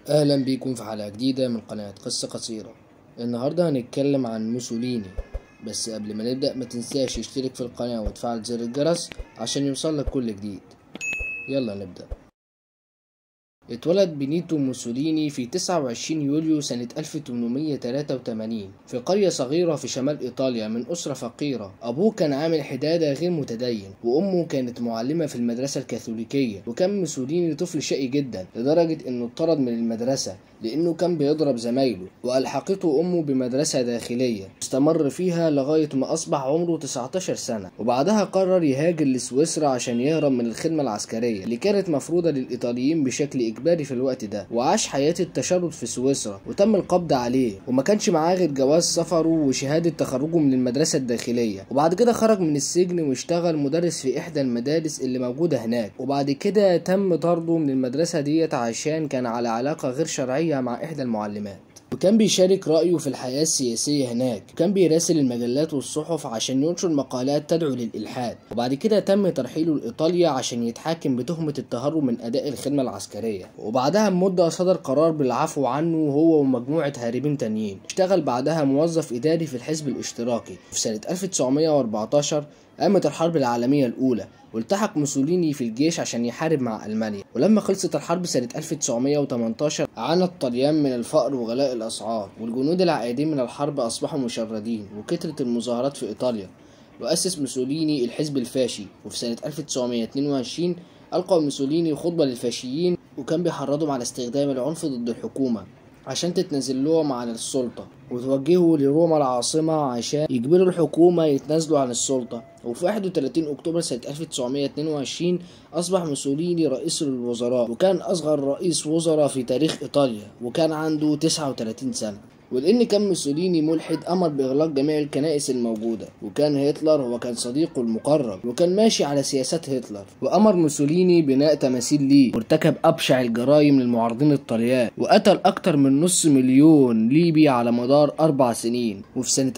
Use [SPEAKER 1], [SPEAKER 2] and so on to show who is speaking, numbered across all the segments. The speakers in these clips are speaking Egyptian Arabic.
[SPEAKER 1] أهلا بيكم في حلقة جديدة من قناة قصة قصيرة النهاردة هنتكلم عن موسوليني بس قبل ما نبدأ ما تنساش تشترك في القناة وتفعل زر الجرس عشان يوصلك كل جديد يلا نبدأ اتولد بينيتو موسوليني في 29 يوليو سنة 1883 في قرية صغيرة في شمال إيطاليا من أسرة فقيرة أبوه كان عامل حدادة غير متدين وأمه كانت معلمة في المدرسة الكاثوليكية وكان موسوليني طفل شقي جدا لدرجة إنه اتطرد من المدرسة لأنه كان بيضرب زمايله وألحقته أمه بمدرسة داخلية استمر فيها لغاية ما أصبح عمره 19 سنة وبعدها قرر يهاجر لسويسرا عشان يهرب من الخدمة العسكرية اللي كانت مفروضة للإيطاليين بشكل إجباري في الوقت ده وعاش حياة التشرد في سويسرا وتم القبض عليه وما كانش معاه غير جواز سفره وشهادة تخرجه من المدرسة الداخلية وبعد كده خرج من السجن واشتغل مدرس في إحدى المدارس اللي موجودة هناك وبعد كده تم طرده من المدرسة ديت عشان كان على علاقة غير شرعية مع إحدى المعلمات وكان بيشارك رأيه في الحياة السياسية هناك وكان بيراسل المجلات والصحف عشان ينشر مقالات تدعو للإلحاد وبعد كده تم ترحيله لإيطاليا عشان يتحاكم بتهمة التهرب من أداء الخدمة العسكرية وبعدها بمدة صدر قرار بالعفو عنه هو ومجموعة هاربين تانيين اشتغل بعدها موظف إداري في الحزب الاشتراكي في سنة 1914 قامت الحرب العالمية الأولى والتحق موسوليني في الجيش عشان يحارب مع ألمانيا ولما خلصت الحرب سنة 1918 عانى الطليان من الفقر وغلاء الأسعار والجنود العائدين من الحرب أصبحوا مشردين وكثرت المظاهرات في إيطاليا وأسس موسوليني الحزب الفاشي وفي سنة 1922 ألقى موسوليني خطبة للفاشيين وكان بيحرضهم على استخدام العنف ضد الحكومة عشان تتنازل لهم عن السلطة وتوجهوا لروما العاصمة عشان يجبروا الحكومة يتنازلوا عن السلطة وفي 31 أكتوبر سنة 1922 أصبح موسوليني رئيس الوزراء وكان أصغر رئيس وزراء في تاريخ إيطاليا وكان عنده 39 سنة ولأن كان موسوليني ملحد أمر بإغلاق جميع الكنائس الموجودة وكان هتلر هو كان صديقه المقرب وكان ماشي على سياسات هتلر وأمر موسوليني بناء تماثيل ليه وارتكب أبشع الجرائم للمعارضين الطليان وقتل أكتر من نص مليون ليبي على مدار أربع سنين وفي سنة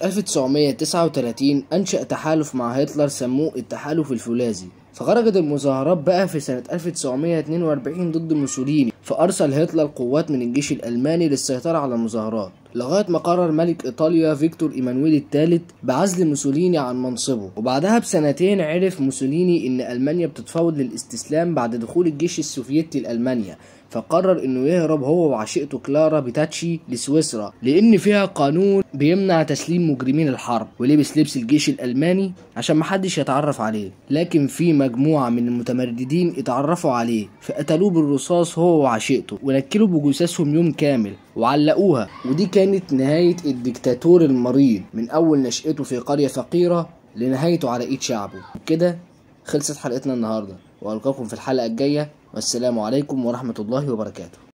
[SPEAKER 1] 1939 أنشأ تحالف مع هتلر سموه التحالف الفولاذي فخرجت المظاهرات بقى في سنة 1942 ضد موسوليني فأرسل هتلر قوات من الجيش الألماني للسيطرة على المظاهرات لغاية ما قرر ملك إيطاليا فيكتور إيمانويل الثالث بعزل موسوليني عن منصبه وبعدها بسنتين عرف موسوليني إن ألمانيا بتتفاوض للاستسلام بعد دخول الجيش السوفيتي لألمانيا فقرر انه يهرب هو وعشيقته كلارا بيتاتشي لسويسرا لان فيها قانون بيمنع تسليم مجرمين الحرب ولبس لبس الجيش الالماني عشان محدش يتعرف عليه لكن في مجموعة من المتمردين اتعرفوا عليه فقتلوه بالرصاص هو وعشيقته ونكلوا بجثثهم يوم كامل وعلقوها ودي كانت نهاية الدكتاتور المريض من اول نشأته في قرية فقيرة لنهايته على ايد شعبه كده خلصت حلقتنا النهارده والقاكم في الحلقة الجاية والسلام عليكم ورحمة الله وبركاته